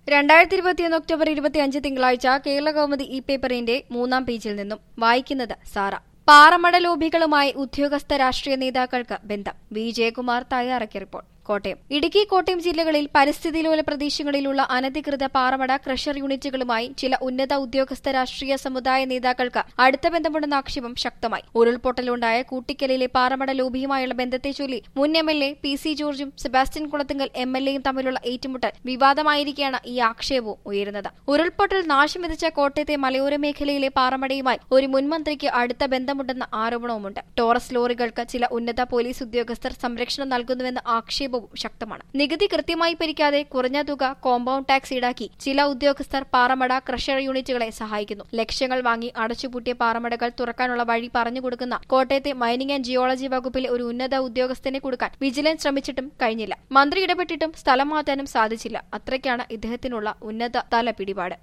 രണ്ടായിരത്തി ഇരുപത്തിയൊന്ന് ഒക്ടോബർ ഇരുപത്തിയഞ്ച് തിങ്കളാഴ്ച കേരള കൗമുദി ഇ പേപ്പറിന്റെ മൂന്നാം പേജിൽ നിന്നും വായിക്കുന്നത് സാറ പാറമട ലോബികളുമായി ഉദ്യോഗസ്ഥ രാഷ്ട്രീയ നേതാക്കൾക്ക് ബന്ധം വി ജയകുമാർ തയ്യാറാക്കിയ റിപ്പോർട്ട് കോട്ടയം ഇടുക്കി കോട്ടയം ജില്ലകളിൽ പരിസ്ഥിതിലോല പ്രദേശങ്ങളിലുള്ള അനധികൃത പാറമട ക്രഷർ യൂണിറ്റുകളുമായി ചില ഉന്നത ഉദ്യോഗസ്ഥ രാഷ്ട്രീയ സമുദായ നേതാക്കൾക്ക് അടുത്ത ബന്ധമുണ്ടെന്ന ആക്ഷേപം ശക്തമായി ഉരുൾപൊട്ടലുണ്ടായ കൂട്ടിക്കലിലെ പാറമട ലോബിയുമായുള്ള ബന്ധത്തെ ചൊല്ലി മുൻ M L A P C ജോർജും സെബാസ്റ്റ്യൻ കുളത്തുങ്കൽ എം എൽ എയും തമ്മിലുള്ള ഏറ്റുമുട്ടൽ വിവാദമായിരിക്കെയാണ് ഈ ആക്ഷേപവും ഉയരുന്നത് ഉരുൾപൊട്ടൽ നാശം വിതച്ച കോട്ടയത്തെ മലയോര മേഖലയിലെ പാറമടയുമായി ഒരു മുൻമന്ത്രിക്ക് അടുത്ത ബന്ധമുണ്ടെന്ന ആരോപണവുമുണ്ട് ടോറസ് ലോറികൾക്ക് ചില ഉന്നത പോലീസ് ഉദ്യോഗസ്ഥർ സംരക്ഷണം നൽകുന്നുവെന്ന ആക്ഷേപവും ശക്തമാണ് നികുതി കൃത്യമായി ഭരിക്കാതെ കുറഞ്ഞ തുക കോമ്പൌണ്ട് ടാക്സ് ഈടാക്കി ചില ഉദ്യോഗസ്ഥർ പാറമട ക്രഷർ യൂണിറ്റുകളെ സഹായിക്കുന്നു ലക്ഷ്യങ്ങൾ വാങ്ങി അടച്ചുപൂട്ടിയ പാറമടകൾ തുറക്കാനുള്ള വഴി പറഞ്ഞുകൊടുക്കുന്ന കോട്ടയത്തെ മൈനിംഗ് ആൻഡ് ജിയോളജി വകുപ്പിലെ ഒരു ഉന്നത ഉദ്യോഗസ്ഥനെ കൊടുക്കാൻ വിജിലൻസ് ശ്രമിച്ചിട്ടും കഴിഞ്ഞില്ല മന്ത്രി ഇടപെട്ടിട്ടും സ്ഥലം മാറ്റാനും സാധിച്ചില്ല അത്രയ്ക്കാണ് ഇദ്ദേഹത്തിനുള്ള ഉന്നത തല പിടിപാട്